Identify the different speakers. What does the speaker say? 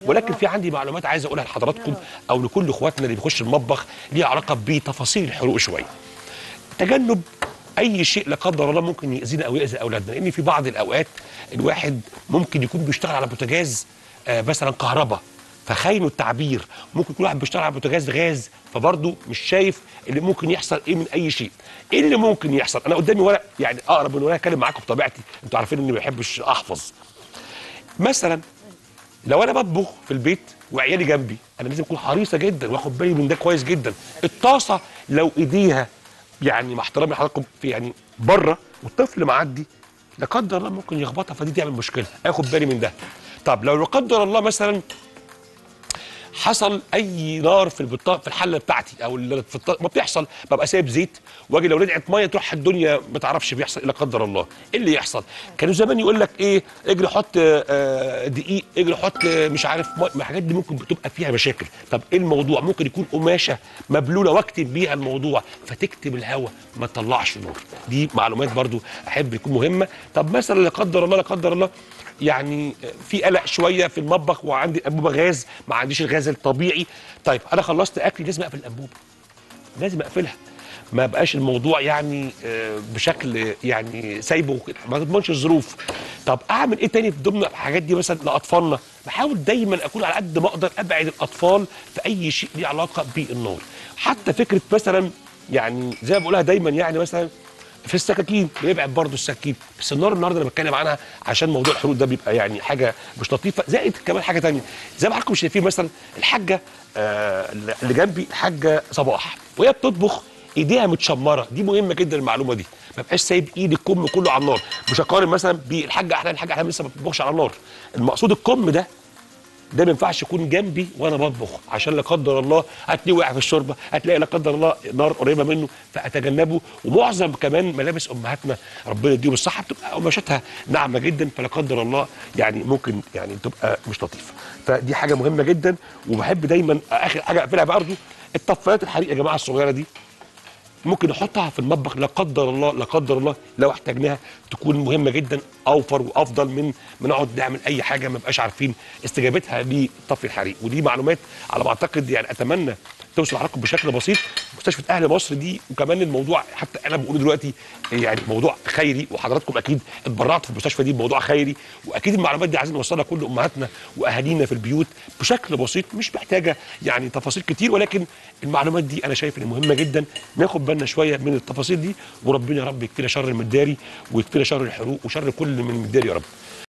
Speaker 1: ولكن في عندي معلومات عايز اقولها لحضراتكم او لكل اخواتنا اللي بيخش المطبخ ليها علاقه بتفاصيل الحروق شويه تجنب اي شيء لا قدر الله ممكن ياذينا او ياذي اولادنا لان في بعض الاوقات الواحد ممكن يكون بيشتغل على بوتاجاز آه مثلا كهرباء فخاينه التعبير ممكن يكون واحد بيشتغل على بوتاجاز غاز فبرضه مش شايف اللي ممكن يحصل ايه من اي شيء ايه اللي ممكن يحصل انا قدامي ورق يعني اقرب من ورق اتكلم معاكم بطبيعتي انتوا عارفين اني ما بحبش احفظ مثلا لو انا بطبخ في البيت وعيالي جنبي انا لازم اكون حريصه جدا واخد بالي من ده كويس جدا الطاسه لو ايديها يعني مع احترامي لحضراتكم في يعني بره والطفل معدي لا قدر الله ممكن يخبطها فدي تعمل مشكله اخد بالي من ده طب لو لا قدر الله مثلا حصل اي نار في البطاقه في الحله بتاعتي او اللي في الط... ما بيحصل ببقى سايب زيت واجي لو رجعت ميه تروح الدنيا ما تعرفش بيحصل لا قدر الله ايه اللي يحصل كانوا زمان يقول لك ايه اجري حط آه، دقيق اجري حط آه، مش عارف ميه ما الحاجات دي ممكن بتبقى فيها مشاكل طب ايه الموضوع ممكن يكون قماشه مبلوله واكتب بيها الموضوع فتكتب الهواء ما تطلعش نور دي معلومات برضو احب يكون مهمه طب مثلا لا قدر الله لا قدر الله يعني في قلق شويه في المطبخ وعندي انبوبه غاز ما عنديش الغاز الطبيعي طيب انا خلصت اكلي لازم اقفل الانبوبه لازم اقفلها ما بقاش الموضوع يعني آه، بشكل يعني سايبه وكده ما تضمنش الظروف طب اعمل ايه تاني في ضمن الحاجات دي مثلا لاطفالنا بحاول دايما اكون على قد ما اقدر ابعد الاطفال في اي شيء ليه علاقه بالنار حتى فكره مثلا يعني زي ما بقولها دايما يعني مثلا في السكاكين بنبعد برضه السكين بس النار النهارده انا بتكلم عنها عشان موضوع الحروق ده بيبقى يعني حاجه مش لطيفه زائد كمان حاجه تانية زي ما حضراتكم شايفين مثلا الحاجه آه اللي جنبي الحاجه صباح وهي بتطبخ ايديها متشمره دي مهمه جدا المعلومه دي ما بقاش سايب ايد الكم كله على النار مش هقارن مثلا بالحاجه احلام الحاجه احلام لسه ما بتطبخش على النار المقصود الكم ده ده ما ينفعش يكون جنبي وانا بطبخ عشان لا قدر الله هتلاقيه واقع في الشوربه هتلاقي لا قدر الله نار قريبه منه فاتجنبه ومعظم كمان ملابس امهاتنا ربنا يديهم الصحه بتبقى قماشاتها ناعمه جدا فلا قدر الله يعني ممكن يعني تبقى مش لطيفه فدي حاجه مهمه جدا وبحب دايما اخر حاجه اقفلها برضه الطفايات الحريق يا جماعه الصغيره دي ممكن نحطها في المطبخ لا قدر الله لا قدر الله لو احتاجناها تكون مهمه جدا اوفر وافضل من ما نقعد نعمل اي حاجه ما نبقاش عارفين استجابتها لطفي الحريق ودي معلومات على ما اعتقد يعني اتمنى توصل لحضراتكم بشكل بسيط مستشفى اهل مصر دي وكمان الموضوع حتى انا بقوله دلوقتي يعني موضوع خيري وحضراتكم اكيد اتبرعتوا في المستشفى دي بموضوع خيري واكيد المعلومات دي عايزين نوصلها كل امهاتنا واهالينا في البيوت بشكل بسيط مش محتاجه يعني تفاصيل كتير ولكن المعلومات دي انا شايف ان مهمه جدا ناخد بالنا شويه من التفاصيل دي وربنا يا رب يكفينا شر المداري ويكفينا شر الحروق وشر كل من المداري يا رب